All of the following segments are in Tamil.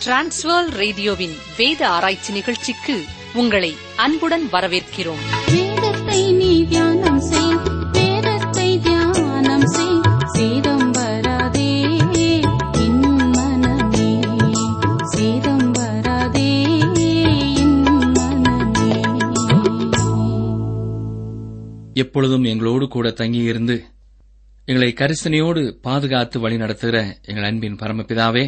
டிரான்ஸ்வர் ரேடியோவின் வேத ஆராய்ச்சி நிகழ்ச்சிக்கு உங்களை அன்புடன் வரவேற்கிறோம் வேதத்தை நீ தியானம் செய் வேதத்தை தியானம் செய் சேதம் வராதே என் மனமே சேதம் வராதே என் மனமே எப்பொழுதும் எங்களோடு கூட தங்கியிருந்து எங்களை கரிசனையோடு பாதுகாத்து வழிநடத்துகிற எங்கள் அன்பின் பரமபிதாவே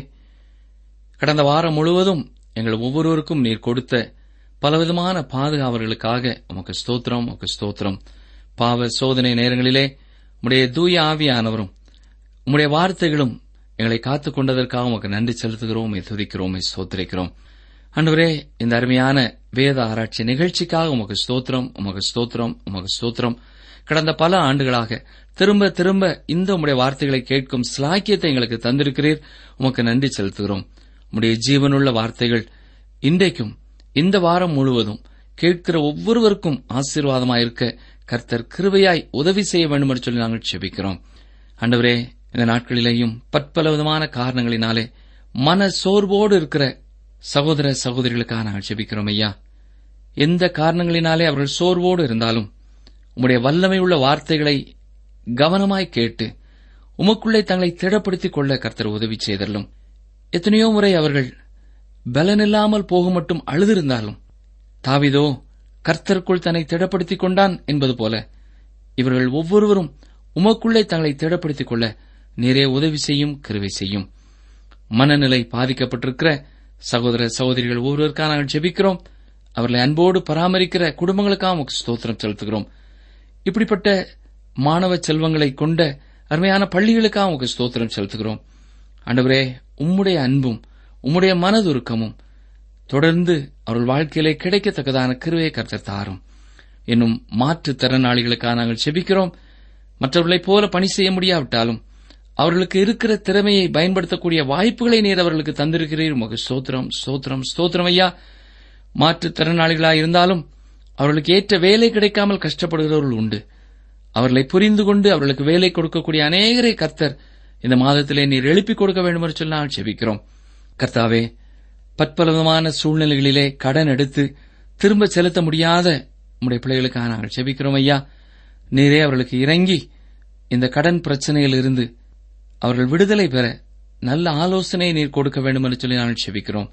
கடந்த வாரம் முழுவதும் எங்கள் ஒவ்வொருவருக்கும் நீர் கொடுத்த பலவிதமான பாதுகாவல்களுக்காக உமக்கு ஸ்தோத்திரம் உமக்கு ஸ்தோத்திரம் பாவ சோதனை நேரங்களிலே உம்முடைய தூய ஆவியானவரும் உம்முடைய வார்த்தைகளும் எங்களை காத்துக் கொண்டதற்காக உமக்கு நன்றி செலுத்துகிறோம் உம்மை துதிக்கிறோம் உம்மை ஸ்தோத்திரிக்கிறோம் அன்றுவரே இந்த அருமையான வேத ஆராய்ச்சி நிகழ்ச்சிக்காக உமக்கு ஸ்தோத்திரம் உமக்கு ஸ்தோத்திரம் உமக்கு ஸ்தோத்திரம் கடந்த பல ஆண்டுகளாக திரும்ப திரும்ப இந்த உம்முடைய வார்த்தைகளை கேட்கும் சிலாக்கியத்தை எங்களுக்கு தந்திருக்கிறீர் உமக்கு நன்றி செலுத்துகிறோம் உம்முடைய ஜீவனுள்ள வார்த்தைகள் இன்றைக்கும் இந்த வாரம் முழுவதும் கேட்கிற ஒவ்வொருவருக்கும் ஆசீர்வாதமாயிருக்க கர்த்தர் கிருபையாய் உதவி செய்ய வேண்டும் என்று சொல்லி நாங்கள் செபிக்கிறோம் ஆண்டவரே இந்த நாட்களிலேயும் பற்பல விதமான காரணங்களினாலே மன சோர்வோடு இருக்கிற சகோதர சகோதரிகளுக்காக நாங்கள் செபிக்கிறோம் ஐயா எந்த காரணங்களினாலே அவர்கள் சோர்வோடு இருந்தாலும் உம்முடைய வல்லமை உள்ள வார்த்தைகளை கவனமாய் கேட்டு உமக்குள்ளே தங்களை திடப்படுத்திக் கொள்ள கர்த்தர் உதவி செய்தரலும் எத்தனையோ முறை அவர்கள் பலனில்லாமல் போக மட்டும் அழுதிருந்தாலும் தாவிதோ கர்த்தருக்குள் தன்னை திடப்படுத்திக் கொண்டான் என்பது போல இவர்கள் ஒவ்வொருவரும் உமக்குள்ளே தங்களை திடப்படுத்திக் கொள்ள நிறைய உதவி செய்யும் கிருவை செய்யும் மனநிலை பாதிக்கப்பட்டிருக்கிற சகோதர சகோதரிகள் ஒவ்வொருவருக்காக நாங்கள் ஜெபிக்கிறோம் அவர்களை அன்போடு பராமரிக்கிற குடும்பங்களுக்காக உமக்கு ஸ்தோத்திரம் செலுத்துகிறோம் இப்படிப்பட்ட மாணவ செல்வங்களை கொண்ட அருமையான பள்ளிகளுக்காக உமக்கு ஸ்தோத்திரம் செலுத்துகிறோம் ஆண்டவரே உம்முடைய அன்பும் உம்முடைய மனதுருக்கமும் தொடர்ந்து அவர்கள் வாழ்க்கையிலே கிடைக்கத்தக்கதான கிருவையை கர்த்தர் தாரும் என்னும் மாற்றுத் திறனாளிகளுக்காக நாங்கள் செபிக்கிறோம் மற்றவர்களைப் போல பணி செய்ய முடியாவிட்டாலும் அவர்களுக்கு இருக்கிற திறமையை பயன்படுத்தக்கூடிய வாய்ப்புகளை நீர் அவர்களுக்கு தந்திருக்கிறீர் உமக்கு ஸ்தோத்திரம் ஸ்தோத்திரம் ஸ்தோத்திரம் ஐயா மாற்றுத் திறனாளிகளாக இருந்தாலும் அவர்களுக்கு ஏற்ற வேலை கிடைக்காமல் கஷ்டப்படுகிறவர்கள் உண்டு அவர்களை புரிந்து கொண்டு அவர்களுக்கு வேலை கொடுக்கக்கூடிய அநேகரை கர்த்தர் இந்த மாதத்திலே நீர் எழுப்பிக் கொடுக்க வேண்டும் என்று சொல்லி நாங்கள் செபிக்கிறோம் கர்த்தாவே பற்பலவிதமான சூழ்நிலைகளிலே கடன் எடுத்து திரும்ப செலுத்த முடியாத உம்முடைய பிள்ளைகளுக்காக நாங்கள் செபிக்கிறோம் ஐயா நீரே அவர்களுக்கு இறங்கி இந்த கடன் பிரச்சனையில் இருந்து அவர்கள் விடுதலை பெற நல்ல ஆலோசனை நீர் கொடுக்க வேண்டும் என்று சொல்லி நாங்கள் செபிக்கிறோம்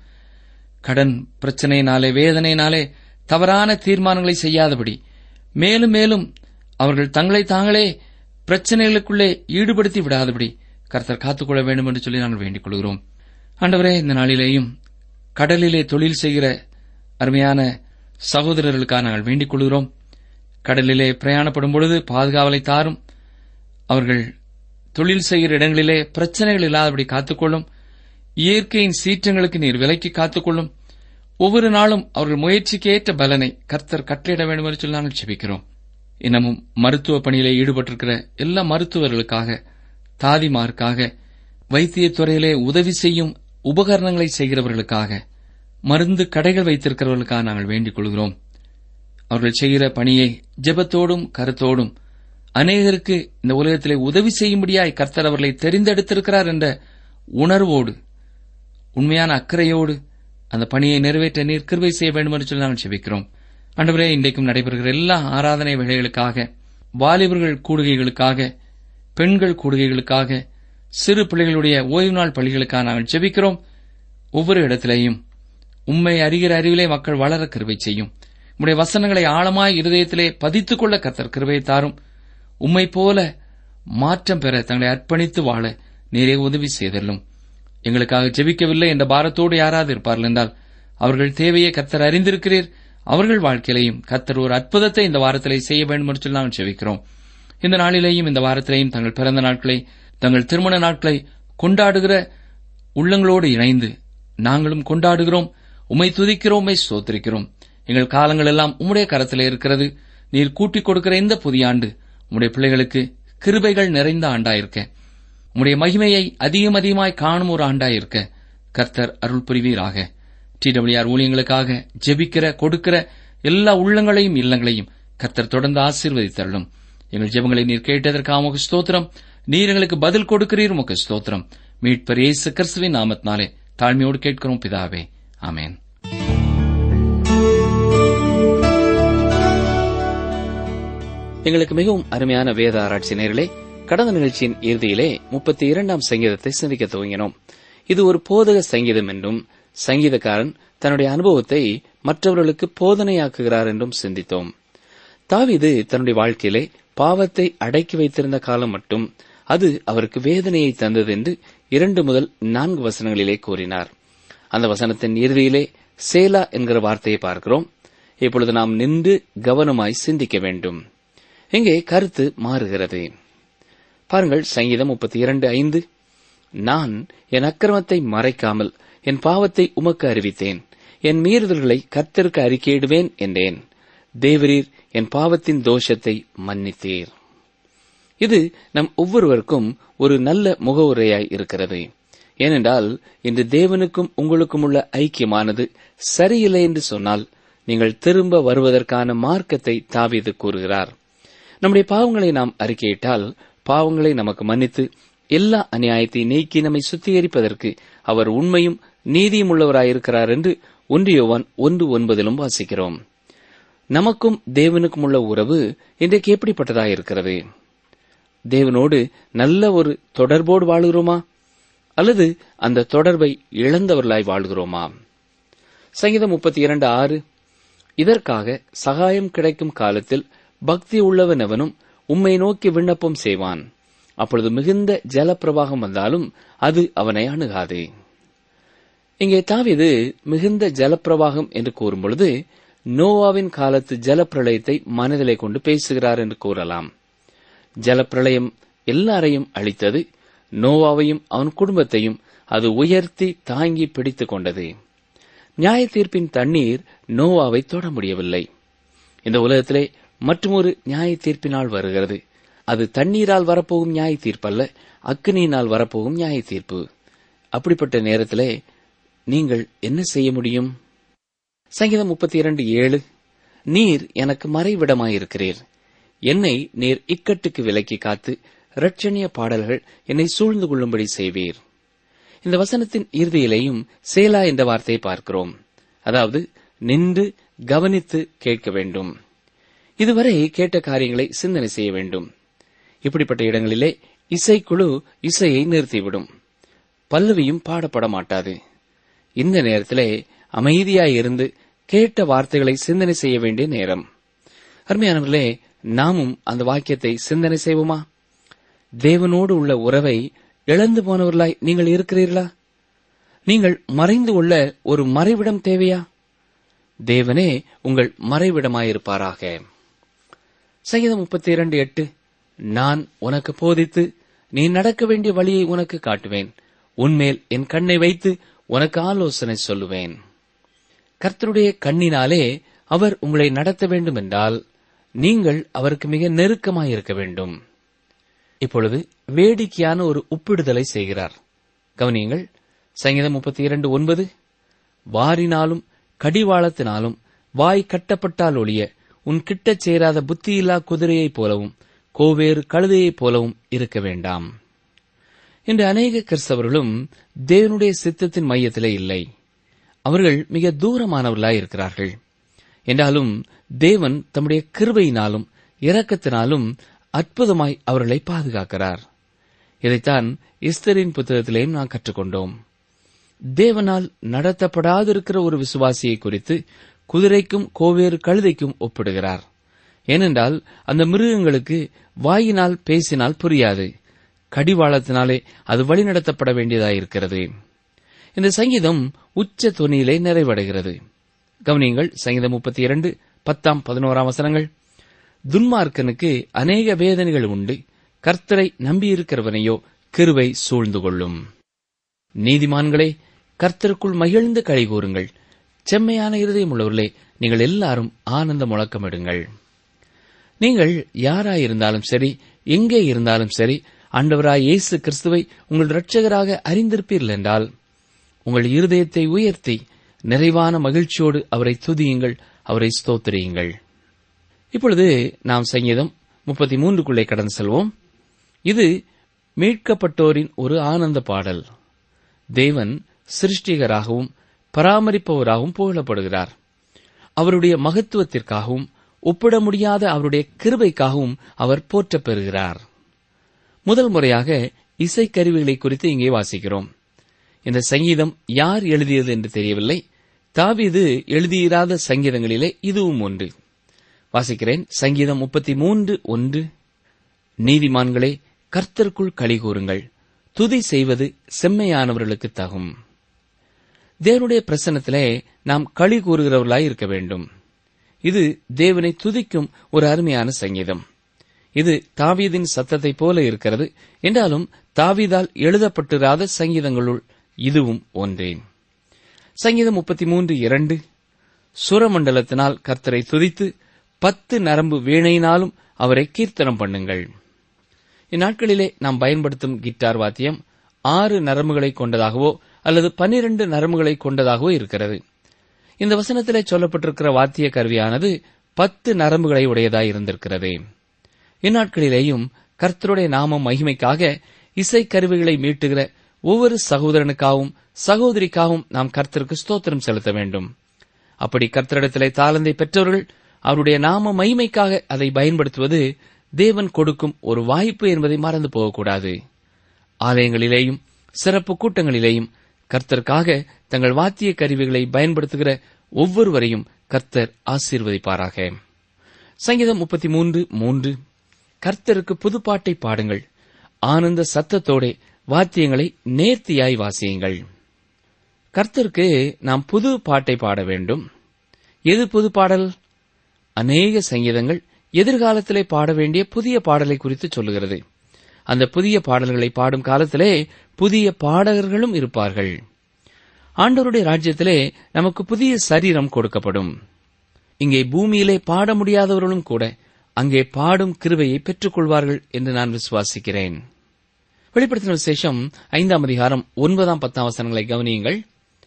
கடன் பிரச்சனையினாலே வேதனையினாலே தவறான தீர்மானங்களை செய்யாதபடி மேலும் மேலும் அவர்கள் தங்களை தாங்களே பிரச்சனைகளுக்குள்ளே ஈடுபடுத்தி விடாதபடி கர்த்தர் காத்துக்கொள்ள வேண்டும் என்று சொல்லி நாங்கள் வேண்டிக் கொள்கிறோம் ஆண்டவரே இந்த நாளிலேயும் கடலிலே தொழில் செய்கிற அருமையான சகோதரர்களுக்காக நாங்கள் வேண்டிக் கொள்கிறோம் கடலிலே பிரயாணப்படும் பொழுது பாதுகாவலை தாரும் அவர்கள் தொழில் செய்கிற இடங்களிலே பிரச்சனைகள் இல்லாதபடி காத்துக்கொள்ளும் இயற்கையின் சீற்றங்களுக்கு நீர் விலக்கி காத்துக்கொள்ளும் ஒவ்வொரு நாளும் அவர்கள் முயற்சிக்கு ஏற்ற பலனை கர்த்தர் கட்டளையிட வேண்டும் என்று சொல்லி நாங்கள் செபிக்கிறோம் இன்னமும் மருத்துவ பணியிலே ஈடுபட்டிருக்கிற எல்லா மருத்துவர்களுக்காக தாதிமாருக்காக வைத்தியத் துறையிலே உதவி செய்யும் உபகரணங்களை செய்கிறவர்களுக்காக மருந்து கடைகள் வைத்திருக்கிறவர்களுக்காக நாங்கள் வேண்டிக் கொள்கிறோம் அவர்கள் செய்கிற பணியை ஜெபத்தோடும் கருத்தோடும் அநேகருக்கு இந்த உலகத்திலே உதவி செய்யும்படியாய் கர்த்தர் அவர்களை தெரிந்தெடுத்திருக்கிறார் என்ற உணர்வோடு உண்மையான அக்கறையோடு அந்த பணியை நிறைவேற்ற நீர் கிருபை செய்ய வேண்டும் என்று சொல்லி நாங்கள் செபிக்கிறோம் ஆண்டவரே இன்றைக்கும் நடைபெறுகிற எல்லா ஆராதனை வேலைகளுக்காக வாலிபர்கள் கூடுகைகளுக்காக பெண்கள் கூடுகைகளுக்காக சிறு பிள்ளைகளுடைய ஓய்வு நாள் பள்ளிகளுக்காக நாங்கள் ஜெபிக்கிறோம் ஒவ்வொரு இடத்திலேயும் உண்மை அறிகிற அறிவிலே மக்கள் வளர கிருபை செய்யும் உம்முடைய வசனங்களை ஆழமாய் இருதயத்திலே பதித்துக் கொள்ள கர்த்தர் கிருபையை தாரும் உம்மை போல மாற்றம் பெற தங்களை அர்ப்பணித்து வாழ நேரே உதவி செய்தல்லும் எங்களுக்காக ஜெபிக்கவில்லை என்ற பாரத்தோடு யாராவது இருப்பார்கள் என்றால் அவர்கள் தேவையை கர்த்தர் அறிந்திருக்கிறீர் அவர்கள் வாழ்க்கையிலையும் கர்த்தர் ஒரு அற்புதத்தை இந்த வாரத்திலே செய்ய வேண்டும் என்று சொல்லி நாங்கள் ஜெபிக்கிறோம் இந்த நாளிலேயும் இந்த வாரத்திலேயும் தங்கள் பிறந்த நாட்களை தங்கள் திருமண நாட்களை கொண்டாடுகிற உள்ளங்களோடு இணைந்து நாங்களும் கொண்டாடுகிறோம் உம்மை துதிக்கிறோம் உம்மை ஸ்தோத்திரிக்கிறோம் எங்கள் காலங்கள் எல்லாம் உம்முடைய கரத்திலே இருக்கிறது நீர் கூட்டிக் கொடுக்கிற இந்த புதிய ஆண்டு உம்முடைய பிள்ளைகளுக்கு கிருபைகள் நிறைந்த ஆண்டாயிருக்க உம்முடைய மகிமையை அதிகம் அதிகமாய் காணும் ஒரு ஆண்டாயிருக்க கர்த்தர் அருள் புரிவீராக டி டபிள்யூஆர் ஊழியங்களுக்காக ஜெபிக்கிற கொடுக்கிற எல்லா உள்ளங்களையும் இல்லங்களையும் கர்த்தர் தொடர்ந்து ஆசீர்வதித்தருளும் எங்கள் ஜெபங்களை நீர் கேட்டதற்காக உமக்கு ஸ்தோத்திரம் நீர் எங்களுக்கு பதில் கொடுக்கிறீர் உமக்கு ஸ்தோத்திரம் மீட்பர் இயேசு கிறிஸ்துவின் நாமத்தினாலே தாழ்மையோடு கேட்கிறோம் பிதாவே ஆமென் எங்களுக்கு மிகவும் அருமையான வேத ஆராய்ச்சி நேர்களே கடந்த நிகழ்ச்சியின் இறுதியிலே முப்பத்தி இரண்டாம் சங்கீதத்தை சிந்திக்க துவங்கினோம் இது ஒரு போதக சங்கீதம் என்றும் சங்கீதக்காரன் தன்னுடைய அனுபவத்தை மற்றவர்களுக்கு போதனையாக்குகிறார் என்றும் சிந்தித்தோம் தாவீது தன்னுடைய வாழ்க்கையிலே பாவத்தை அடக்கி வைத்திருந்த காலம் மட்டும் அது அவருக்கு வேதனையை தந்தது என்று இரண்டு முதல் நான்கு வசனங்களிலே கூறினார் அந்த வசனத்தின் இறுதியிலே சேலா என்கிற வார்த்தையை பார்க்கிறோம் இப்பொழுது நாம் நின்று கவனமாய் சிந்திக்க வேண்டும் இங்கே கருத்து மாறுகிறது பாருங்கள் சங்கீதம் முப்பத்தி இரண்டு ஐந்து நான் என் அக்கிரமத்தை மறைக்காமல் என் பாவத்தை உமக்கு அறிவித்தேன் என் மீறுதல்களை கர்த்தருக்கு அறிக்கையிடுவேன் என்றேன் தேவரீர் என் பாவத்தின் தோஷத்தை மன்னித்தீர் இது நம் ஒவ்வொருவருக்கும் ஒரு நல்ல முகவுரையாய் இருக்கிறது ஏனென்றால் இன்று தேவனுக்கும் உங்களுக்கும் உள்ள ஐக்கியமானது சரியில்லை என்று சொன்னால் நீங்கள் திரும்ப வருவதற்கான மார்க்கத்தை தாவீது கூறுகிறார் நம்முடைய பாவங்களை நாம் அறிக்கையிட்டால் பாவங்களை நமக்கு மன்னித்து எல்லா அநியாயத்தை நீக்கி நம்மை சுத்திகரிப்பதற்கு அவர் உண்மையும் நீதியும் உள்ளவராயிருக்கிறார் என்று ஒன்றியோவான் ஒன்று ஒன்பதிலும் வாசிக்கிறோம் நமக்கும் தேவனுக்கும் உள்ள உறவு இன்றைக்கு எப்படிப்பட்டதாயிருக்கிறது தேவனோடு நல்ல ஒரு தொடர்போடு வாழுகிறோமா அல்லது அந்த தொடர்பை இழந்தவர்களாய் வாழ்கிறோமா சங்கீதம் முப்பத்தி இரண்டு ஆறு இதற்காக சகாயம் கிடைக்கும் காலத்தில் பக்தி உள்ளவன் எவனும் உம்மை நோக்கி விண்ணப்பம் செய்வான் அப்பொழுது மிகுந்த ஜலப்பிரவாகம் வந்தாலும் அது அவனை அணுகாது இங்கே தாவிது மிகுந்த ஜலப்பிரவாகம் என்று கூறும்பொழுது நோவாவின் காலத்து ஜலப்பிரளயத்தை மனதிலே கொண்டு பேசுகிறார் என்று கூறலாம் ஜலப்பிரளயம் எல்லாரையும் அழித்தது நோவாவையும் அவன் குடும்பத்தையும் அது உயர்த்தி தாங்கி பிடித்துக் கொண்டது நியாய தீர்ப்பின் தண்ணீர் நோவாவை தொட முடியவில்லை இந்த உலகத்திலே மற்றொரு நியாய தீர்ப்பினால் வருகிறது அது தண்ணீரால் வரப்போகும் நியாய தீர்ப்பல்ல அக்னியினால் வரப்போகும் நியாய தீர்ப்பு அப்படிப்பட்ட நேரத்திலே நீங்கள் என்ன செய்ய முடியும் சங்கீதம் முப்பத்தி இரண்டு ஏழு நீர் எனக்கு மறைவிடமாயிருக்கிறீர் என்னை நீர் இக்கட்டுக்கு விலக்கி காத்து இரட்சணிய பாடல்கள் என்னை சூழ்ந்து கொள்ளும்படி செய்வீர் இந்த வசனத்தின் இறுதியிலேயும் சேலா என்ற வார்த்தையை பார்க்கிறோம் அதாவது நின்று கவனித்து கேட்க வேண்டும் இதுவரை கேட்ட காரியங்களை சிந்தனை செய்ய வேண்டும் இப்படிப்பட்ட இடங்களிலே இசைக்குழு இசையை நிறுத்திவிடும் பல்லவியும் பாடப்பட மாட்டாது இந்த நேரத்திலே அமைதியாயிருந்து கேட்ட வார்த்தைகளை சிந்தனை செய்ய வேண்டிய நேரம் அருமையானவர்களே நாமும் அந்த வாக்கியத்தை சிந்தனை செய்வோமா தேவனோடு உள்ள உறவை இழந்து போனவர்களாய் நீங்கள் இருக்கிறீர்களா நீங்கள் மறைந்து கொள்ள ஒரு மறைவிடம் தேவையா தேவனே உங்கள் மறைவிடமாயிருப்பாராக சங்கீதம் முப்பத்தி இரண்டு எட்டு நான் உனக்கு போதித்து நீ நடக்க வேண்டிய வழியை உனக்கு காட்டுவேன் உன்மேல் என் கண்ணை வைத்து உனக்கு ஆலோசனை சொல்லுவேன் கர்த்தருடைய கண்ணினாலே அவர் உங்களை நடத்த வேண்டும் என்றால் நீங்கள் அவருக்கு மிக நெருக்கமாயிருக்க வேண்டும் இப்பொழுது வேடிக்கையான ஒரு ஒப்பிடுதலை செய்கிறார் கவனியுங்கள் சங்கீதம் முப்பத்தி இரண்டு ஒன்பது வாரினாலும் கடிவாளத்தினாலும் வாய் கட்டப்பட்டால் ஒழிய உன் கிட்டச் சேராத புத்தியில்லா குதிரையைப் போலவும் கோவேறு கழுதையைப் போலவும் இருக்க வேண்டாம் இன்று அநேக கிறிஸ்தவர்களும் தேவனுடைய சித்தத்தின் மையத்திலே இல்லை அவர்கள் மிக தூரமானவர்களாய் இருக்கிறார்கள் என்றாலும் தேவன் தம்முடைய கிருபையினாலும் இரக்கத்தினாலும் அற்புதமாய் அவர்களை பாதுகாக்கிறார் இதைத்தான் இஸ்தரின் புத்தகத்திலேயும் நாம் கற்றுக்கொண்டோம் தேவனால் நடத்தப்படாதிருக்கிற ஒரு விசுவாசியை குறித்து குதிரைக்கும் கோவேறு கழுதைக்கும் ஒப்பிடுகிறார் ஏனென்றால் அந்த மிருகங்களுக்கு வாயினால் பேசினால் புரியாது கடிவாளத்தினாலே அது வழிநடத்தப்பட வேண்டியதாயிருக்கிறது இந்த சங்கீதம் உச்ச துணியிலே நிறைவடைகிறது கவனியங்கள் சங்கீதம் முப்பத்தி இரண்டு பத்தாம் பதினோராம் வசனங்கள் துன்மார்க்கனுக்கு அநேக வேதனைகள் உண்டு கர்த்தரை நம்பியிருக்கிறவனையோ கிருவை சூழ்ந்து கொள்ளும் நீதிமான்களே கர்த்தருக்குள் மகிழ்ந்து களி கூறுங்கள் செம்மையான இருதயம் உள்ளவர்களே நீங்கள் எல்லாரும் ஆனந்த முழக்கமிடுங்கள் நீங்கள் யாராயிருந்தாலும் சரி எங்கே இருந்தாலும் சரி ஆண்டவராய் இயேசு கிறிஸ்துவை உங்கள் இரட்சகராக அறிந்திருப்பீர்கள் என்றால் உங்கள் இருதயத்தை உயர்த்தி நிறைவான மகிழ்ச்சியோடு அவரை துதியுங்கள் அவரை ஸ்தோத்திரியுங்கள் இப்பொழுது நாம் சங்கீதம் முப்பத்தி மூன்றுக்குள்ளே கடந்து செல்வோம் இது மீட்கப்பட்டோரின் ஒரு ஆனந்த பாடல் தேவன் சிருஷ்டிகராகவும் பராமரிப்பவராகவும் புகழப்படுகிறார் அவருடைய மகத்துவத்திற்காகவும் ஒப்பிட முடியாத அவருடைய கிருபைக்காகவும் அவர் போற்றப் பெறுகிறார் முதல் முறையாக இசைக்கருவிகளை குறித்து இங்கே வாசிக்கிறோம் இந்த சங்கீதம் யார் எழுதியது என்று தெரியவில்லை தாவீது எழுதியிராத சங்கீதங்களிலே இதுவும் ஒன்று வாசிக்கிறேன் சங்கீதம் முப்பத்தி மூன்று ஒன்று நீதிமான்களே கர்த்தருக்குள் களி கூறுங்கள் துதி செய்வது செம்மையானவர்களுக்கு தகும் தேவனுடைய பிரசன்னத்திலே நாம் களி கூறுகிறவர்களாய் இருக்க வேண்டும் இது தேவனை துதிக்கும் ஒரு அருமையான சங்கீதம் இது தாவீதின் சத்தத்தைப் போல இருக்கிறது என்றாலும் தாவீதால் எழுதப்பட்டிராத சங்கீதங்களுள் இதுவும் ஒன்றே சங்கீதம் முப்பத்தி மூன்று இரண்டு சுரமண்டலத்தினால் கர்த்தரை துதித்து பத்து நரம்பு வீணையினாலும் அவரை கீர்த்தனம் பண்ணுங்கள் இந்நாட்களிலே நாம் பயன்படுத்தும் கிட்டார் வாத்தியம் ஆறு நரம்புகளை கொண்டதாகவோ அல்லது பன்னிரண்டு நரம்புகளை கொண்டதாகவோ இருக்கிறது இந்த வசனத்திலே சொல்லப்பட்டிருக்கிற வாத்திய கருவியானது பத்து நரம்புகளை உடையதாய் இருந்திருக்கிறது இந்நாட்களிலேயும் கர்த்தருடைய நாமம் மகிமைக்காக இசைக்கருவிகளை மீட்டுகிற ஒவ்வொரு சகோதரனுக்காகவும் சகோதரிக்காகவும் நாம் கர்த்தருக்கு ஸ்தோத்திரம் செலுத்த வேண்டும் அப்படி கர்த்தரிடத்திலே தாளந்தை பெற்றவர்கள் அவருடைய நாம மகிமைக்காக அதை பயன்படுத்துவது தேவன் கொடுக்கும் ஒரு வாய்ப்பு என்பதை மறந்து போகக்கூடாது ஆலயங்களிலேயும் சிறப்பு கூட்டங்களிலேயும் கர்த்தருக்காக தங்கள் வாத்திய கருவிகளை பயன்படுத்துகிற ஒவ்வொருவரையும் கர்த்தர் ஆசீர்வதிப்பாராக சங்கீதம் முப்பத்தி மூன்று மூன்று கர்த்தருக்கு புதுப்பாட்டை பாடுங்கள் ஆனந்த சத்தத்தோடே வாத்தியங்களை நேர்த்தியாய் வாசியுங்கள் கர்த்தருக்கு நாம் புது பாட்டை பாட வேண்டும் எது புது பாடல் அநேக சங்கீதங்கள் எதிர்காலத்திலே பாட வேண்டிய புதிய பாடலை குறித்து சொல்லுகிறது அந்த புதிய பாடல்களை பாடும் காலத்திலே புதிய பாடகர்களும் இருப்பார்கள் ஆண்டவருடைய ராஜ்யத்திலே நமக்கு புதிய சரீரம் கொடுக்கப்படும் இங்கே பூமியிலே பாட முடியாதவர்களும் கூட அங்கே பாடும் கிருபையை பெற்றுக் கொள்வார்கள் என்று நான் விசுவாசிக்கிறேன் வெளிப்படுத்தின விசேஷம் ஐந்தாம் அதிகாரம் ஒன்பதாம் பத்தாம் வசனங்களை கவனியுங்கள்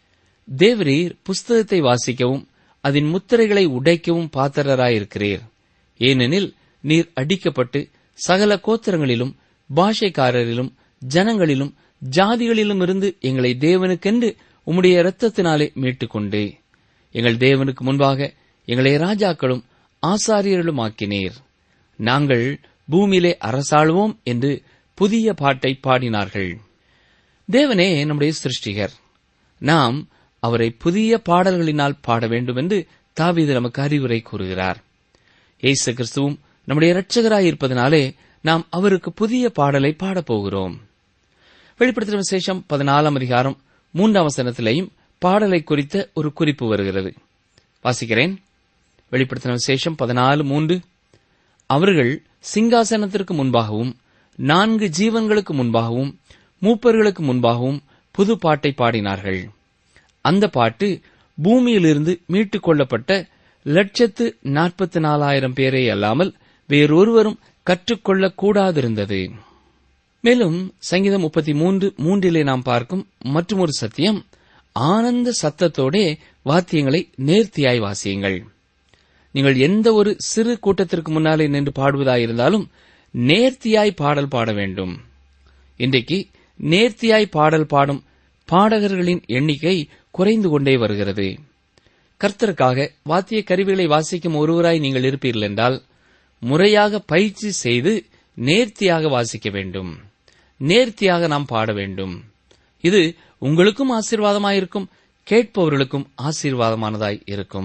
தேவரீர் புஸ்தகத்தை வாசிக்கவும் அதன் முத்திரைகளை உடைக்கவும் பாத்திரராயிருக்கிறீர் ஏனெனில் நீர் அடிக்கப்பட்டு சகல கோத்திரங்களிலும் பாஷைக்காரரிலும் ஜனங்களிலும் ஜாதிகளிலும் இருந்து எங்களை தேவனுக்கென்று உம்முடைய இரத்தத்தினாலே மீட்டுக்கொண்டு எங்கள் தேவனுக்கு முன்பாக எங்களை ராஜாக்களும் ஆசாரியர்களும் ஆக்கினீர் நாங்கள் பூமியிலே அரசாளுவோம் என்று புதிய பாட்டை பாடினார்கள் தேவனே நம்முடைய சிருஷ்டிகர் நாம் அவரை புதிய பாடல்களினால் பாட வேண்டும் என்று தாவீது நமக்கு அறிவுரை கூறுகிறார் இயேசு கிறிஸ்துவும் நம்முடைய இரட்சகராயிருப்பதனாலே நாம் அவருக்கு புதிய பாடலை பாடப்போகிறோம் வெளிப்படுத்தின விசேஷம் பதினாலாம் அதிகாரம் மூன்றாம் வசனத்திலேயும் பாடலை குறித்த ஒரு குறிப்பு வருகிறது வாசிக்கிறேன் வெளிப்படுத்தின விசேஷம் பதினாலு மூன்று அவர்கள் சிங்காசனத்திற்கு முன்பாகவும் நான்கு ஜீவன்களுக்கு முன்பாகவும் மூப்பர்களுக்கு முன்பாகவும் புது பாட்டை பாடினார்கள் அந்த பாட்டு பூமியிலிருந்து மீட்டுக் கொள்ளப்பட்ட லட்சத்து நாற்பத்தி நாலாயிரம் பேரே அல்லாமல் வேறொருவரும் கற்றுக்கொள்ளக்கூடாதிருந்தது மேலும் சங்கீதம் முப்பத்தி மூன்று மூன்றிலே நாம் பார்க்கும் மற்றொரு சத்தியம் ஆனந்த சத்தத்தோடே வாத்தியங்களை நேர்த்தியாய் வாசியுங்கள் நீங்கள் எந்த ஒரு சிறு கூட்டத்திற்கு முன்னாலே நின்று பாடுவதாயிருந்தாலும் நேர்த்தியாய் பாடல் பாட வேண்டும் இன்றைக்கு நேர்த்தியாய் பாடல் பாடும் பாடகர்களின் எண்ணிக்கை குறைந்து கொண்டே வருகிறது கர்த்தருக்காக வாத்திய கருவிகளை வாசிக்கும் ஒருவராய் நீங்கள் இருப்பீர்கள் என்றால் முறையாக பயிற்சி செய்து நேர்த்தியாக வாசிக்க வேண்டும் நேர்த்தியாக நாம் பாட வேண்டும் இது உங்களுக்கும் ஆசீர்வாதமாயிருக்கும் கேட்பவர்களுக்கும் ஆசீர்வாதமானதாய் இருக்கும்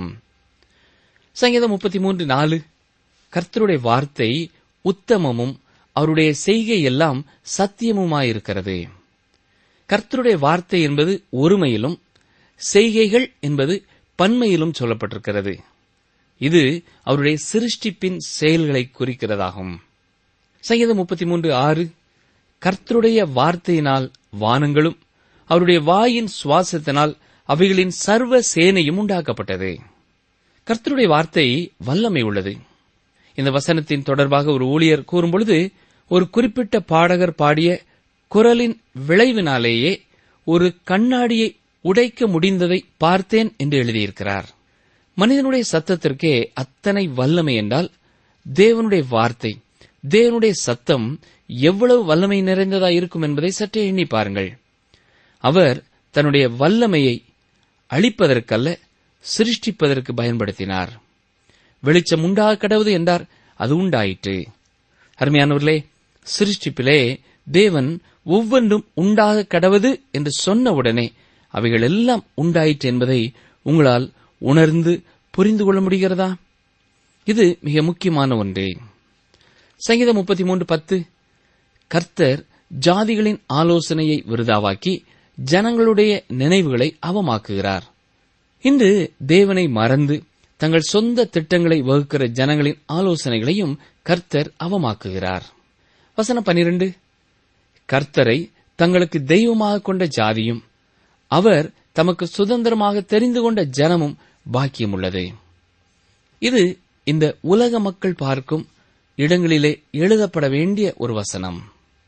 சங்கீதம் முப்பத்தி மூன்று நாலு கர்த்தருடைய வார்த்தை உத்தமமும் அவருடைய செய்கை எல்லாம் சத்தியமுமாயிருக்கிறது கர்த்தருடைய வார்த்தை என்பது ஒருமையிலும் செய்கைகள் என்பது பன்மையிலும் சொல்லப்பட்டிருக்கிறது இது அவருடைய சிருஷ்டிப்பின் செயல்களை குறிக்கிறதாகும் சங்கீதம் முப்பத்தி மூன்று ஆறு கர்த்தருடைய வார்த்தையினால் வானங்களும் அவருடைய வாயின் சுவாசத்தினால் அவைகளின் சர்வ சேனையும் உண்டாக்கப்பட்டது கர்த்தருடைய வார்த்தை வல்லமை உள்ளது இந்த வசனத்தின் தொடர்பாக ஒரு ஊழியர் கூறும்பொழுது ஒரு குறிப்பிட்ட பாடகர் பாடிய குரலின் விளைவினாலேயே ஒரு கண்ணாடியை உடைக்க முடிந்ததை பார்த்தேன் என்று எழுதியிருக்கிறார் மனிதனுடைய சத்தத்திற்கே அத்தனை வல்லமை என்றால் தேவனுடைய வார்த்தை தேவனுடைய சத்தம் எவ்வளவு வல்லமை நிறைந்ததா இருக்கும் என்பதை சற்றே எண்ணி பாருங்கள் அவர் தன்னுடைய வல்லமையை அழிப்பதற்கல்ல சிருஷ்டிப்பதற்கு பயன்படுத்தினார் வெளிச்சம் உண்டாக கடவுது என்றார் அது உண்டாயிற்று அருமையானவர்களே சிருஷ்டிப்பிலே தேவன் ஒவ்வொன்றும் உண்டாக கடவுது என்று சொன்னவுடனே அவைகள் எல்லாம் உண்டாயிற்று என்பதை உங்களால் உணர்ந்து புரிந்து கொள்ள முடிகிறதா இது மிக முக்கியமான ஒன்று சங்கீதம் முப்பத்தி மூன்று பத்து கர்த்தர் ஜாதிகளின் ஆலோசனையை விருதாவாக்கி ஜனங்களுடைய நினைவுகளை அவமாக்குகிறார் இன்று தேவனை மறந்து தங்கள் சொந்த திட்டங்களை வகுக்கிற ஜனங்களின் ஆலோசனைகளையும் கர்த்தர் அவமாக்குகிறார் வசனம் பனிரெண்டு கர்த்தரை தங்களுக்கு தெய்வமாக கொண்ட ஜாதியும் அவர் தமக்கு சுதந்திரமாக தெரிந்து கொண்ட ஜனமும் பாக்கியமுள்ளது இது இந்த உலக மக்கள் பார்க்கும் இடங்களிலே எழுதப்பட வேண்டிய ஒரு வசனம்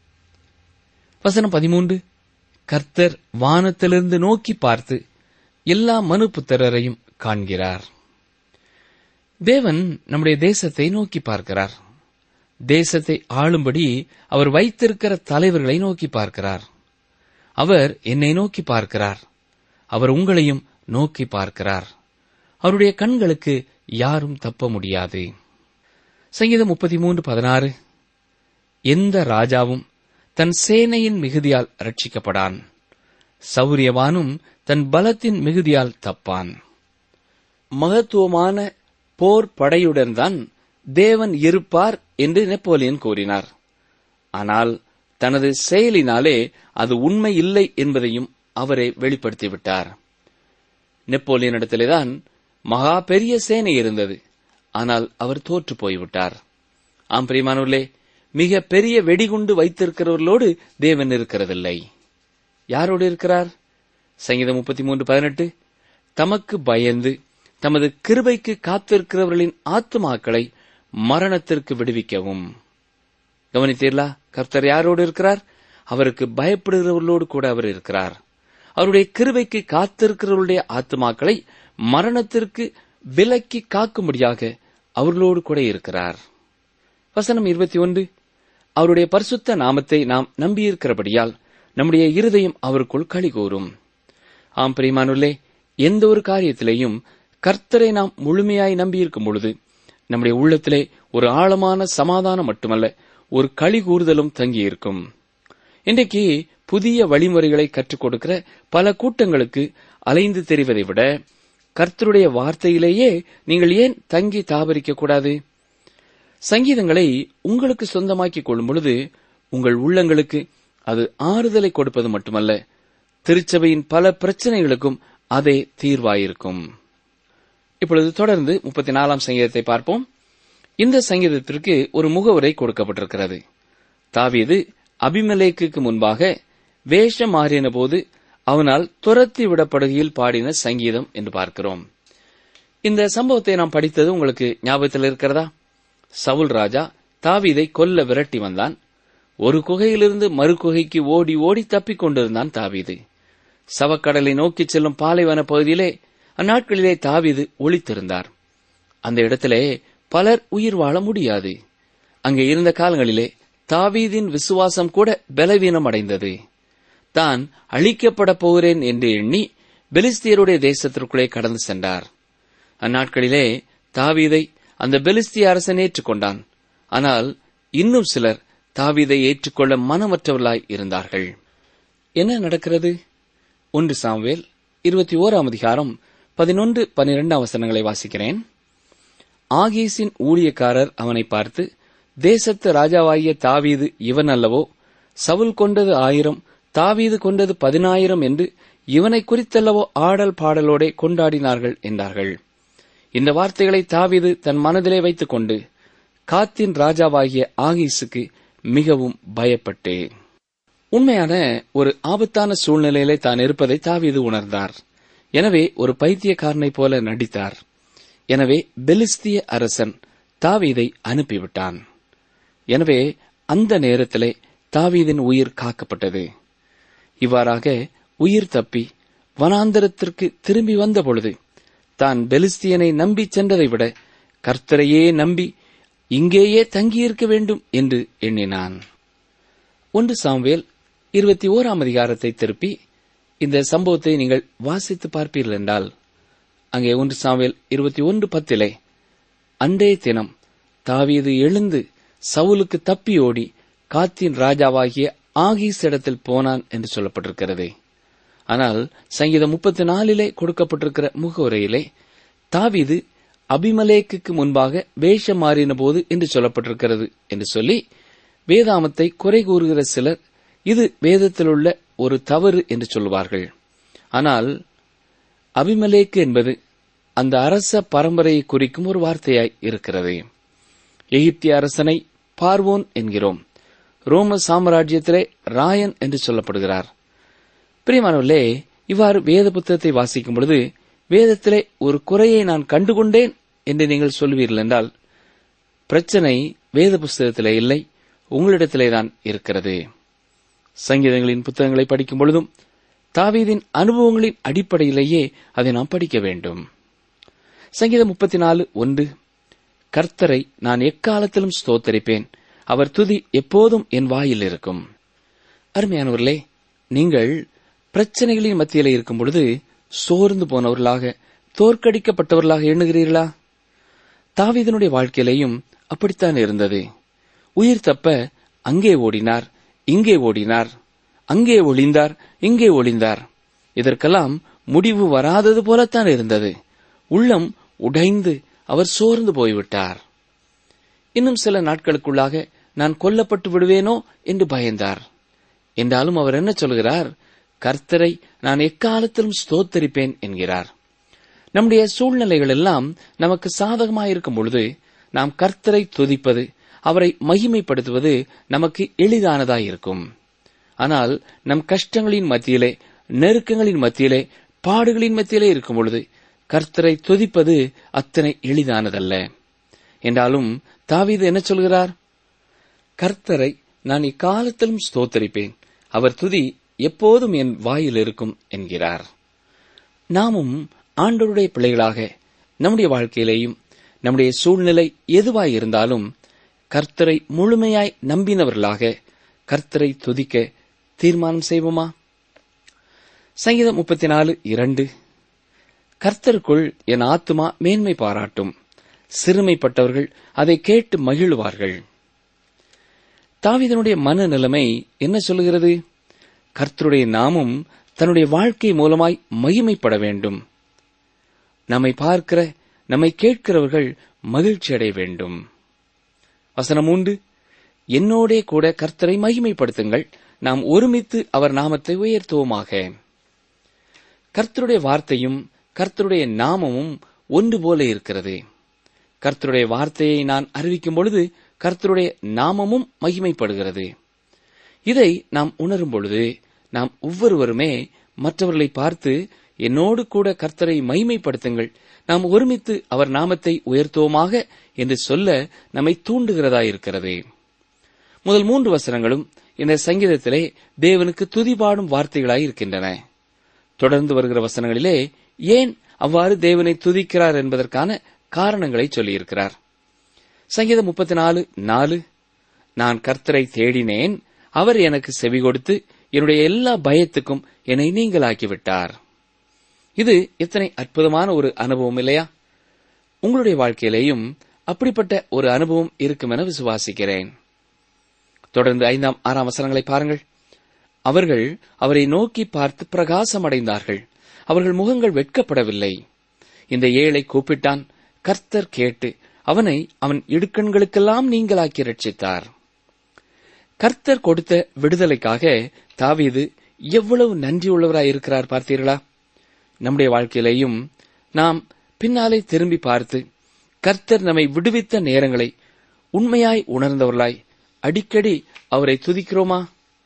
வசனம் பதிமூன்று கர்த்தர் வானத்திலிருந்து நோக்கி பார்த்து எல்லா மனு புத்திரரையும் காண்கிறார் தேவன் நம்முடைய தேசத்தை நோக்கி பார்க்கிறார் தேசத்தை ஆளும்படி அவர் வைத்திருக்கிற தலைவர்களை நோக்கி பார்க்கிறார் அவர் என்னை நோக்கி பார்க்கிறார் அவர் உங்களையும் நோக்கி பார்க்கிறார் அவருடைய கண்களுக்கு யாரும் தப்ப முடியாது சங்கீதம் முப்பத்தி மூன்று பதினாறு எந்த ராஜாவும் தன் சேனையின் மிகுதியால் ரட்சிக்கப்படான் சௌரியவானும் தன் பலத்தின் மிகுதியால் தப்பான் மகத்துவமான போர் படையுடன் தான் தேவன் இருப்பார் என்று நெப்போலியன் கூறினார் ஆனால் தனது செயலினாலே அது உண்மை இல்லை என்பதையும் அவரே வெளிப்படுத்திவிட்டார் நெப்போலியனிடத்திலேதான் மகா பெரிய சேனை இருந்தது ஆனால் அவர் தோற்று போய்விட்டார் ஆம் பிரியமானவர்களே மிக பெரிய வெடிகுண்டு வைத்திருக்கிறவர்களோடு தேவன் இருக்கிறதில்லை யாரோடு இருக்கிறார் சங்கீதம் முப்பத்தி மூன்று பதினெட்டு தமக்கு பயந்து தமது கிருபைக்கு காத்திருக்கிறவர்களின் ஆத்துமாக்களை மரணத்திற்கு விடுவிக்கவும் கவனித்தீர்களா கர்த்தர் யாரோடு இருக்கிறார் அவருக்கு பயப்படுகிறவர்களோடு கூட அவர் இருக்கிறார் அவருடைய கிருபைக்கு காத்திருக்கிறவருடைய ஆத்துமாக்களை மரணத்திற்கு விலக்கி காக்கும்படியாக அவர்களோடு கூட இருக்கிறார் வசனம் இருபத்தி ஒன்று அவருடைய பரிசுத்த நாமத்தை நாம் நம்பியிருக்கிறபடியால் நம்முடைய இருதயம் அவருக்குள் களி கூறும் ஆம் பிரியமானுள்ளே எந்த ஒரு காரியத்திலேயும் கர்த்தரை நாம் முழுமையாய் நம்பியிருக்கும் பொழுது நம்முடைய உள்ளத்திலே ஒரு ஆழமான சமாதானம் மட்டுமல்ல ஒரு களி கூறுதலும் தங்கியிருக்கும் இன்றைக்கு புதிய வழிமுறைகளை கற்றுக் கொடுக்கிற பல கூட்டங்களுக்கு அலைந்து தெரிவதை விட கர்த்தருடைய வார்த்தையிலேயே நீங்கள் ஏன் தங்கி தாபரிக்க கூடாது சங்கீதங்களை உங்களுக்கு சொந்தமாக்கிக் கொள்ளும் பொழுது உங்கள் உள்ளங்களுக்கு அது ஆறுதலை கொடுப்பது மட்டுமல்ல திருச்சபையின் பல பிரச்சனைகளுக்கும் அதே தீர்வாயிருக்கும் இப்பொழுது தொடர்ந்து முப்பத்தி நாலாம் சங்கீதத்தை பார்ப்போம் இந்த சங்கீதத்திற்கு ஒரு முகவுரை கொடுக்கப்பட்டிருக்கிறது தாவீது அபிமலேக்குக்கு முன்பாக வேஷம் மாறின போது அவனால் துரத்தி விடப்படுகையில் பாடின சங்கீதம் என்று பார்க்கிறோம் இந்த சம்பவத்தை நாம் படித்தது உங்களுக்கு ஞாபகத்தில் இருக்கிறதா சவுல் ராஜா தாவீதை கொல்ல விரட்டி வந்தான் ஒரு குகையிலிருந்து மறு குகைக்கு ஓடி ஓடி தப்பிக் கொண்டிருந்தான் தாவீது சவக்கடலை நோக்கிச் செல்லும் பாலைவன பகுதியிலே அந்நாட்களிலே தாவீது ஒளித்திருந்தார் அந்த இடத்திலே பலர் உயிர் வாழ முடியாது அங்கே இருந்த காலங்களிலே தாவீதின் விசுவாசம் கூட பலவீனம் அடைந்தது தான் அழிக்கப்பட போகிறேன் என்று எண்ணி பெலிஸ்தியருடைய தேசத்திற்குள்ளே கடந்து சென்றார் அந்நாட்களிலே தாவீதை அந்த பெலிஸ்திய அரசன் ஏற்றுக்கொண்டான் ஆனால் இன்னும் சிலர் தாவீதை ஏற்றுக்கொள்ள மனமற்றவர்களாய் இருந்தார்கள் என்ன நடக்கிறது ஒன்று சாம்வேல் இருபத்தி ஓராம் அதிகாரம் பதினொன்று பனிரெண்டாம் வசனங்களை வாசிக்கிறேன் ஆகீஸின் ஊழியக்காரர் அவனை பார்த்து தேசத்து ராஜாவாகிய தாவீது இவன் அல்லவோ சவுல் கொண்டது ஆயிரம் தாவீது கொண்டது பதினாயிரம் என்று இவனை குறித்தல்லவோ ஆடல் பாடலோடே கொண்டாடினார்கள் என்றார்கள் இந்த வார்த்தைகளை தாவீது தன் மனதிலே வைத்துக் கொண்டு காத்தின் ராஜாவாகிய ஆகீஸுக்கு மிகவும் பயப்பட்டு உண்மையான ஒரு ஆபத்தான சூழ்நிலையிலே தான் இருப்பதை தாவீது உணர்ந்தார் எனவே ஒரு பைத்தியக்காரனைப் போல நடித்தார் எனவே பெலிஸ்திய அரசன் தாவீதை அனுப்பிவிட்டான் எனவே அந்த நேரத்திலே தாவீதின் உயிர் காக்கப்பட்டது இவ்வாறாக உயிர் தப்பி வனாந்தரத்திற்கு திரும்பி வந்த பொழுது தான் பெலிஸ்தியனை நம்பி சென்றதை விட கர்த்தரையே நம்பி இங்கேயே தங்கியிருக்க வேண்டும் என்று எண்ணினான் ஒன்று சாம்வேல் இருபத்தி ஓராம் அதிகாரத்தை திருப்பி இந்த சம்பவத்தை நீங்கள் வாசித்து பார்ப்பீர்கள் என்றால் அங்கே ஒன்று சாமுவேல் இருபத்தி ஒன்று பத்திலே அன்றே தினம் தாவீது எழுந்து சவுலுக்கு தப்பி ஓடி காத்தின் ராஜாவாகிய ஆகீஸ் இடத்தில் போனான் என்று சொல்லப்பட்டிருக்கிறது ஆனால் சங்கீதம் முப்பத்தி நாலிலே கொடுக்கப்பட்டிருக்கிற முகவுரையிலே தாவீது அபிமலேக்குக்கு முன்பாக வேஷம் மாறின போது என்று சொல்லப்பட்டிருக்கிறது என்று சொல்லி வேதாமத்தை குறை கூறுகிற சிலர் இது வேதத்தில் உள்ள ஒரு தவறு என்று சொல்லுவார்கள் ஆனால் அபிமலேக்கு என்பது அந்த அரச பரம்பரையை குறிக்கும் ஒரு வார்த்தையாய் இருக்கிறது எகிப்திய அரசனை பார்வோன் என்கிறோம் ரோம சாம்ராஜ்யத்திலே ராயன் என்று சொல்லப்படுகிறார் பிரியமானவர்களே இவ்வாறு வேத புத்தகத்தை வாசிக்கும் பொழுது வேதத்திலே ஒரு குறையை நான் கண்டுகொண்டேன் என்று நீங்கள் சொல்வீர்கள் என்றால் பிரச்சனை வேத புஸ்தகத்திலே இல்லை உங்களிடத்திலே தான் இருக்கிறது சங்கீதங்களின் புத்தகங்களை படிக்கும் பொழுதும் தாவீதின் அனுபவங்களின் அடிப்படையிலேயே அதை நாம் படிக்க வேண்டும் சங்கீதம் முப்பத்தி நாலு ஒன்று கர்த்தரை நான் எக்காலத்திலும் ஸ்தோத்தரிப்பேன் அவர் துதி எப்போதும் என் வாயில் இருக்கும் அருமையானவர்களே நீங்கள் பிரச்சனைகளின் மத்தியிலே இருக்கும் பொழுது சோர்ந்து போனவர்களாக தோற்கடிக்கப்பட்டவர்களாக எண்ணுகிறீர்களா தாவீதனுடைய வாழ்க்கையிலேயும் அப்படித்தான் இருந்தது உயிர் தப்ப அங்கே ஓடினார் இங்கே ஓடினார் அங்கே ஒளிந்தார் இங்கே ஒளிந்தார் இதற்கெல்லாம் முடிவு வராதது போலத்தான் இருந்தது உள்ளம் உடைந்து அவர் சோர்ந்து போய்விட்டார் இன்னும் சில நாட்களுக்குள்ளாக நான் கொல்லப்பட்டு விடுவேனோ என்று பயந்தார் என்றாலும் அவர் என்ன சொல்கிறார் கர்த்தரை நான் எக்காலத்திலும் ஸ்தோத்தரிப்பேன் என்கிறார் நம்முடைய சூழ்நிலைகள் எல்லாம் நமக்கு சாதகமாயிருக்கும் பொழுது நாம் கர்த்தரை துதிப்பது அவரை மகிமைப்படுத்துவது நமக்கு எளிதானதாயிருக்கும் ஆனால் நம் கஷ்டங்களின் மத்தியிலே நெருக்கங்களின் மத்தியிலே பாடுகளின் மத்தியிலே இருக்கும் பொழுது கர்த்தரை துதிப்பது அத்தனை எளிதானதல்ல என்றாலும் தாவீது என்ன சொல்கிறார் கர்த்தரை நான் இக்காலத்திலும் ஸ்தோத்தரிப்பேன் அவர் துதி எப்போதும் என் வாயில் இருக்கும் என்கிறார் நாமும் ஆண்டவருடைய பிள்ளைகளாக நம்முடைய வாழ்க்கையிலேயும் நம்முடைய சூழ்நிலை எதுவாய் இருந்தாலும் கர்த்தரை முழுமையாய் நம்பினவர்களாக கர்த்தரை துதிக்க தீர்மானம் செய்வோமா சங்கீதம் முப்பத்தி நாலு இரண்டு கர்த்தருக்குள் என் ஆத்துமா மேன்மை பாராட்டும் சிறுமைப்பட்டவர்கள் அதை கேட்டு மகிழுவார்கள் தாவீதனுடைய மனநிலைமை என்ன சொல்லுகிறது கர்த்தருடைய நாமும் தன்னுடைய வாழ்க்கை மூலமாய் மகிமைப்பட வேண்டும் நம்மை பார்க்கிற நம்மை கேட்கிறவர்கள் மகிழ்ச்சி அடைய வேண்டும் வசனம் உண்டு என்னோடே கூட கர்த்தரை மகிமைப்படுத்துங்கள் நாம் ஒருமித்து அவர் நாமத்தை உயர்த்துவோமாக கர்த்தருடைய வார்த்தையும் கர்த்தருடைய நாமமும் ஒன்று போல இருக்கிறது கர்த்தருடைய வார்த்தையை நான் அறிவிக்கும் பொழுது கர்த்தருடைய நாமமும் மகிமைப்படுகிறது இதை நாம் உணரும் பொழுது நாம் ஒவ்வொருவருமே மற்றவர்களை பார்த்து என்னோடு கூட கர்த்தரை மகிமைப்படுத்துங்கள் நாம் ஒருமித்து அவர் நாமத்தை உயர்த்துவோமாக என்று சொல்ல நம்மை தூண்டுகிறதாயிருக்கிறது முதல் மூன்று வசனங்களும் இந்த சங்கீதத்திலே தேவனுக்கு துதிபாடும் வார்த்தைகளாய் இருக்கின்றன தொடர்ந்து வருகிற வசனங்களிலே ஏன் அவ்வாறு தேவனை துதிக்கிறார் என்பதற்கான காரணங்களை சொல்லியிருக்கிறார் சங்கீதம் முப்பத்தி நாலு நாலு நான் கர்த்தரை தேடினேன் அவர் எனக்கு செவி கொடுத்து என்னுடைய எல்லா பயத்துக்கும் என்னை நீங்களாக்கிவிட்டார் இது எத்தனை அற்புதமான ஒரு அனுபவம் இல்லையா உங்களுடைய வாழ்க்கையிலேயும் அப்படிப்பட்ட ஒரு அனுபவம் இருக்கும் என விசுவாசிக்கிறேன் தொடர்ந்து ஐந்தாம் ஆறாம் வசனங்களை பாருங்கள் அவர்கள் அவரை நோக்கி பார்த்து பிரகாசம் அடைந்தார்கள் அவர்கள் முகங்கள் வெட்கப்படவில்லை இந்த ஏழை கூப்பிட்டான் கர்த்தர் கேட்டு அவனை அவன் இடுக்கண்களுக்கெல்லாம் நீங்களாக்கி ரட்சித்தார் கர்த்தர் கொடுத்த விடுதலைக்காக தாவீது எவ்வளவு நன்றியுள்ளவராய் இருக்கிறார் பார்த்தீர்களா நம்முடைய வாழ்க்கையிலேயும் நாம் பின்னாலே திரும்பி பார்த்து கர்த்தர் நம்மை விடுவித்த நேரங்களை உண்மையாய் உணர்ந்தவர்களாய் அடிக்கடி அவரை துதிக்கிறோமா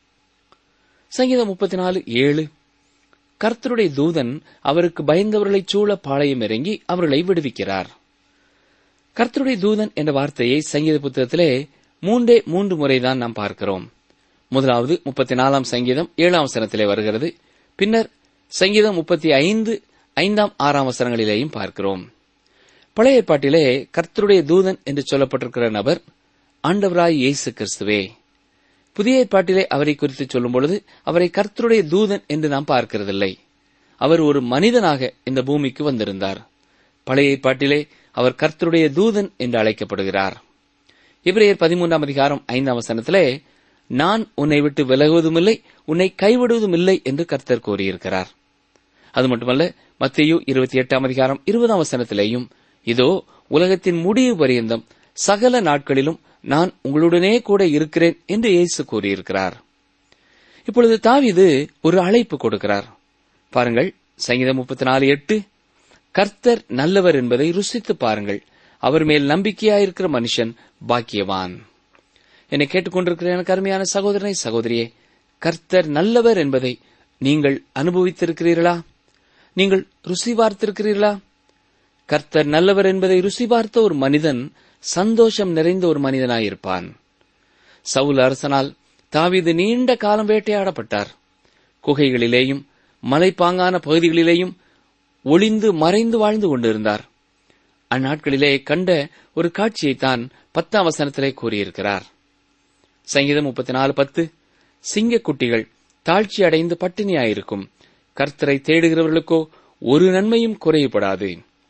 சங்கீதம் முப்பத்தி நாலு ஏழு கர்த்தருடைய தூதன் அவருக்கு பயந்தவர்களைச் சூழ பாளையம் இறங்கி அவர்களை விடுவிக்கிறார் கர்த்தருடைய தூதன் என்ற வார்த்தையை சங்கீத புத்தகத்திலே மூன்றே மூன்று முறைதான் நாம் பார்க்கிறோம் முதலாவது முப்பத்தி நாலாம் சங்கீதம் ஏழாம் வசனத்திலே வருகிறது பின்னர் சங்கீதம் முப்பத்தி ஐந்து ஐந்தாம் ஆறாம் வசனங்களிலேயும் பார்க்கிறோம் பழைய ஏற்பாட்டிலே கர்த்தருடைய தூதன் என்று சொல்லப்பட்டிருக்கிற நபர் ஆண்டவராய் இயேசு கிறிஸ்துவே புதிய ஏற்பாட்டிலே அவரை குறித்து சொல்லும் பொழுது அவரை கர்த்தருடைய தூதன் என்று நாம் பார்க்கிறதில்லை அவர் ஒரு மனிதனாக இந்த பூமிக்கு வந்திருந்தார் பழைய ஏற்பாட்டிலே அவர் கர்த்தருடைய தூதன் என்று அழைக்கப்படுகிறார் இப்ரேயர் பதிமூன்றாம் அதிகாரம் ஐந்தாம் வசனத்திலே நான் உன்னை விட்டு விலகுவதுமில்லை உன்னை கைவிடுவதும் இல்லை என்று கர்த்தர் கூறியிருக்கிறார் அது மட்டுமல்ல மத்தேயு இருபத்தி எட்டாம் அதிகாரம் இருபதாம் வசனத்திலேயும் இதோ உலகத்தின் முடிவு பரியந்தம் சகல நாட்களிலும் நான் உங்களுடனே கூட இருக்கிறேன் என்று இயேசு கூறியிருக்கிறார் இப்பொழுது தாவீது ஒரு அழைப்பு கொடுக்கிறார் பாருங்கள் சங்கீதம் முப்பத்தி நாலு எட்டு கர்த்தர் நல்லவர் என்பதை ருசித்து பாருங்கள் அவர் மேல் நம்பிக்கையாயிருக்கிற மனுஷன் பாக்கியவான் என்னை கேட்டுக்கொண்டிருக்கிற எனக்கு அருமையான சகோதரனை சகோதரியே கர்த்தர் நல்லவர் என்பதை நீங்கள் அனுபவித்திருக்கிறீர்களா நீங்கள் ருசி பார்த்திருக்கிறீர்களா கர்த்தர் நல்லவர் என்பதை ருசி பார்த்த ஒரு மனிதன் சந்தோஷம் நிறைந்த ஒரு மனிதனாயிருப்பான் சவுல் அரசனால் தாவீது நீண்ட காலம் வேட்டையாடப்பட்டார் குகைகளிலேயும் மலைப்பாங்கான பகுதிகளிலேயும் ஒளிந்து மறைந்து வாழ்ந்து கொண்டிருந்தார் அந்நாட்களிலே கண்ட ஒரு காட்சியைத்தான் பத்தாம் வசனத்திலே கூறியிருக்கிறார் சங்கீதம் முப்பத்தி நாலு பத்து சிங்கக்குட்டிகள் தாழ்ச்சி அடைந்து பட்டினியாயிருக்கும் கர்த்தரை தேடுகிறவர்களுக்கோ ஒரு நன்மையும் குறையப்படாது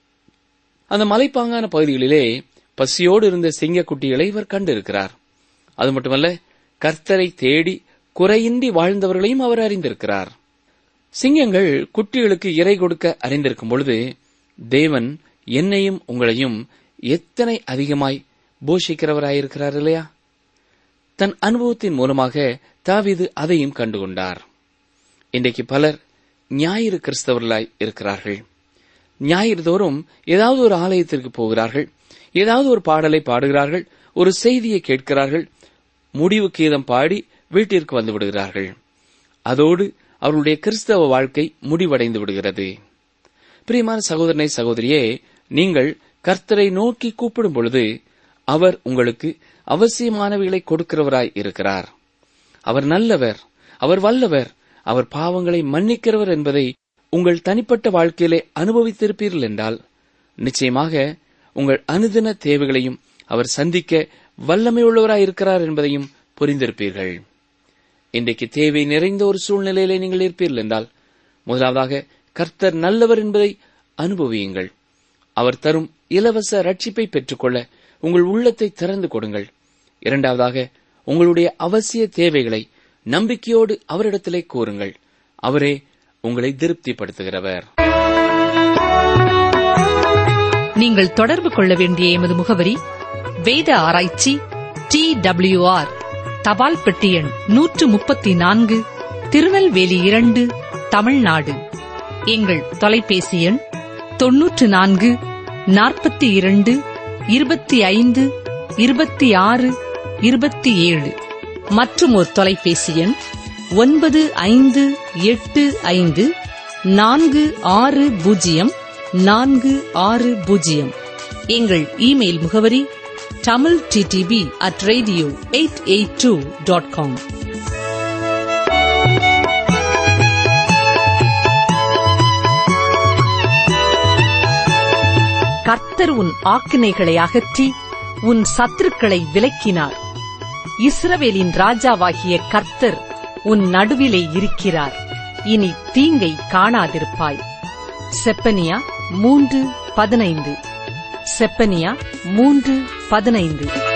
அந்த மலைப்பாங்கான பகுதிகளிலே பசியோடு இருந்த சிங்கக்குட்டிகளை இவர் கண்டிருக்கிறார் அது மட்டுமல்ல கர்த்தரை தேடி குறையின்றி வாழ்ந்தவர்களையும் அவர் அறிந்திருக்கிறார் சிங்கங்கள் குட்டிகளுக்கு இறை கொடுக்க அறிந்திருக்கும் பொழுது தேவன் என்னையும் உங்களையும் எத்தனை அதிகமாய் போஷிக்கிறவராயிருக்கிறார் இல்லையா தன் அனுபவத்தின் மூலமாக தாவீது அதையும் கண்டுகொண்டார் இன்றைக்கு பலர் ஞாயிறு கிறிஸ்தவர்களாய் இருக்கிறார்கள் ஞாயிறு தோறும் ஏதாவது ஒரு ஆலயத்திற்கு போகிறார்கள் ஏதாவது ஒரு பாடலை பாடுகிறார்கள் ஒரு செய்தியை கேட்கிறார்கள் முடிவு கீதம் பாடி வீட்டிற்கு வந்து விடுகிறார்கள் அதோடு அவர்களுடைய கிறிஸ்தவ வாழ்க்கை முடிவடைந்து விடுகிறது பிரியமான சகோதரனை சகோதரியே நீங்கள் கர்த்தரை நோக்கி கூப்பிடும் பொழுது அவர் உங்களுக்கு அவசியமானவைகளை கொடுக்கிறவராய் இருக்கிறார் அவர் நல்லவர் அவர் வல்லவர் அவர் பாவங்களை மன்னிக்கிறவர் என்பதை உங்கள் தனிப்பட்ட வாழ்க்கையிலே அனுபவித்திருப்பீர்கள் என்றால் நிச்சயமாக உங்கள் அனுதின தேவைகளையும் அவர் சந்திக்க வல்லமையுள்ளவராய் இருக்கிறார் என்பதையும் புரிந்திருப்பீர்கள் இன்றைக்கு தேவை நிறைந்த ஒரு சூழ்நிலையிலே நீங்கள் இருப்பீர்கள் என்றால் முதலாவதாக கர்த்தர் நல்லவர் என்பதை அனுபவியுங்கள் அவர் தரும் இலவச ரட்சிப்பை பெற்றுக்கொள்ள உங்கள் உள்ளத்தை திறந்து கொடுங்கள் இரண்டாவதாக உங்களுடைய அவசிய தேவைகளை நம்பிக்கையோடு அவரிடத்திலே கூறுங்கள் அவரே உங்களை திருப்திப்படுத்துகிறவர் நீங்கள் தொடர்பு கொள்ள வேண்டிய எமது முகவரி வேத ஆராய்ச்சி டி ஆர் தபால் பெட்டி எண் நூற்று முப்பத்தி நான்கு திருநெல்வேலி இரண்டு தமிழ்நாடு எங்கள் தொலைபேசி எண் தொன்னூற்று நான்கு நாற்பத்தி இரண்டு இருபத்தி ஐந்து இருபத்தி ஆறு இருபத்தி ஏழு மற்றும் ஒரு தொலைபேசி எண் ஒன்பது ஐந்து எட்டு ஐந்து நான்கு ஆறு பூஜ்ஜியம் நான்கு ஆறு பூஜ்ஜியம் எங்கள் இமெயில் முகவரி Tamil D T P at radio eight eight two dot com கர்த்தர் உன் ஆக்கினைகளை அகற்றி உன் சத்துருக்களை விலக்கினார் இஸ்ரவேலின் ராஜாவாகிய கர்த்தர் உன் நடுவிலே இருக்கிறார் இனி தீங்கை காணாதிருப்பாய் செப்பனியா மூன்று பதினைந்து செப்பனியா மூன்று பதினைந்து